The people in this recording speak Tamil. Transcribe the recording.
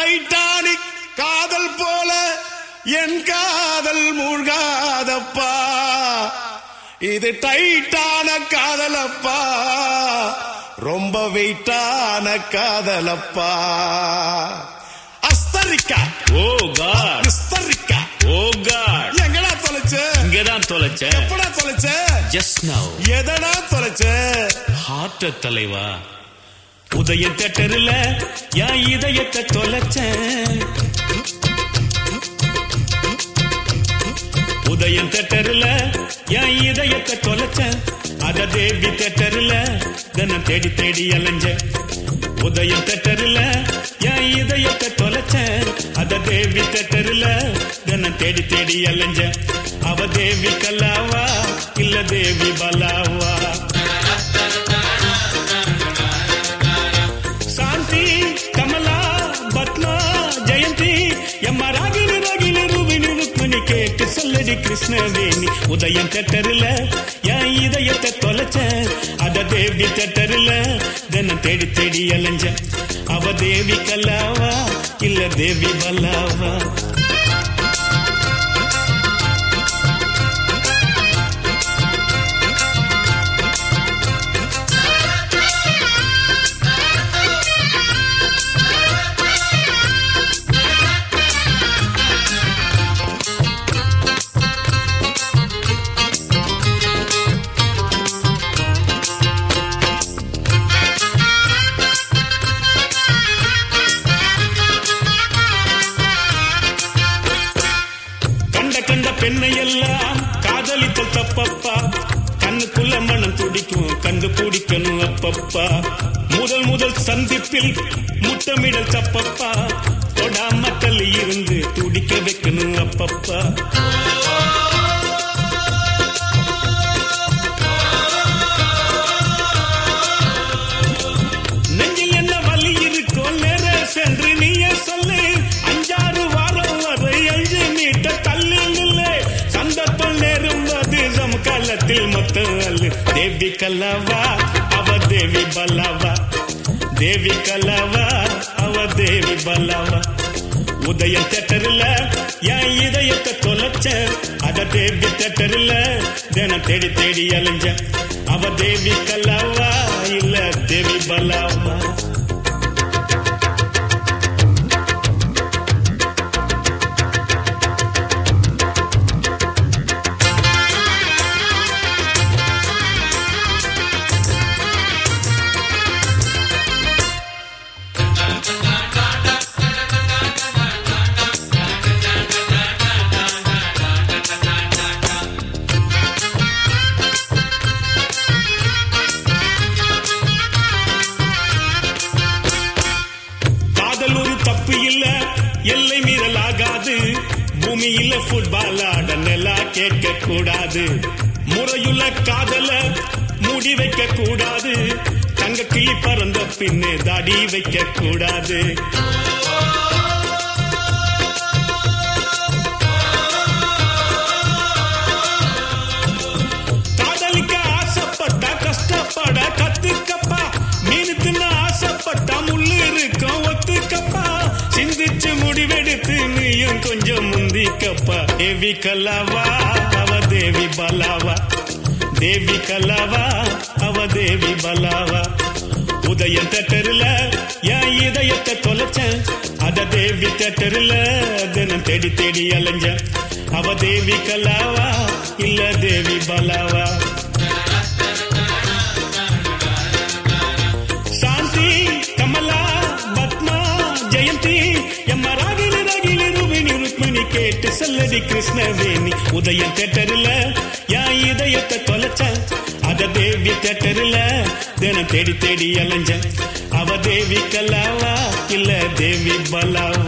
டைட்டானிக் காதல் போல என் காதல் மூழ்காதப்பா இது டைட்டான காதலப்பா ரொம்ப வெயிட்டான காதலப்பா அஸ்தரிக்கா ஓ காட் விஸ்தரிக்கா ஓ காட் எங்கடா தொலைச்ச இங்கதான் தொலைச்ச எப்படா தொலைச்ச ஜஸ்ட் நவ் எதடா தொலைச்ச ஹார்ட் தலைவா உதய தட்டருல என் இதயத்தை தொலைச்சேன் உதயம் தட்டருல என் இதயத்தை தொலைச்சேன் அத தேவி தட்டருல தினம் தேடி தேடி அலைஞ்சேன் உதயம் தட்டருல என் இதயத்தை தொலைச்சேன் அத தேவி தட்டருல தினம் தேடி தேடி அலைஞ்சேன் அவ தேவி கல்லாவா இல்ல தேவி பலாவா శాంతి కమలా బట్ల జయంతి ఎమ్మ రాగిని రాగిని రూபினி ருக்மிணி கேட்டு சொல்லடி கிருஷ்ணவேணி உதயம் தட்டருல என் இதயத்தை தொலைச்ச அத தேவி தட்டருல தினம் தேடி தேடி அலைஞ்ச அவ தேவி கல்லாவா இல்ல தேவி பல்லாவா கண்ட கண்ட பெண்ணை எல்லாம் காதலித்தல் தப்பப்பா கண்ணுக்குள்ள மனம் துடிக்கும் கண்டு பிடிக்கணும் அப்பப்பா முதல் முதல் சந்திப்பில் முத்தமிடல் தப்பப்பா தொடாம தள்ளி இருந்து துடிக்க வைக்கணும் அப்பப்பா நெஞ்சில் என்ன வலி இருக்கோ நேர சென்று நீயே சொல்லு அஞ்சாறு வாரம் வரை அஞ்சு மீட்டர் தள்ளி நில்லு சந்தர்ப்பம் நேரும்போது சமகாலத்தில் மொத்தம் அல்லு தேவி கல்லாவா அவ தேவி பல்லாவா தேவி கல்லாவா அவ தேவி பல்லாவா உதயம் தேட்டரில் என் இதயத்தை தொலைச்ச அத தேவி தேட்டரில் தினம் தேடி தேடி அலைஞ்ச அவ தேவி கல்லாவா இல்ல தேவி பல்லாவா காதல் ஒரு தப்பு இல்ல எல்லை மீறல் ஆகாது பூமியில ஃபுட்பால் ஆட நிலா கேட்க கூடாது முறையுள்ள காதல மூடி வைக்க கூடாது தங்க கிளி பறந்த பின்னே தாடி வைக்க கூடாது காதலிக்க ஆசைப்பட்டா கஷ்டப்பட கத்துக்கப்பா மீன் தின்ன ஆசைப்பட்டா முள்ளு இருக்கும் ஒத்துக்கப்பா சிந்திச்சு முடிவெடுத்து நீயும் கொஞ்சம் முந்திக்கப்பா தேவி கல்லாவா அவ தேவி பலாவா தேவி கல்லாவா அவ தேவி பலாவா உதயம் தட்டருல என் இதயத்தை தொலைச்சேன் அத தேவி தட்டருல தினம் தேடி தேடி அலைஞ்ச அவ தேவி கல்லாவா இல்ல தேவி பலாவா శాంతి కమలా పద్మ జయంతి ఎమ్మ రాగిలి రాగిలి రువిని ருக்மிணி கேட்டு சொல்லடி கிருஷ்ணவேணி உதயம் தேட்டரில் என் இதயத்தை தொலைச்ச அத தேவி தேட்டரில் தினம் தேடி தேடி அலைஞ்ச அவ தேவி கல்லாவா இல்ல தேவி பலாவா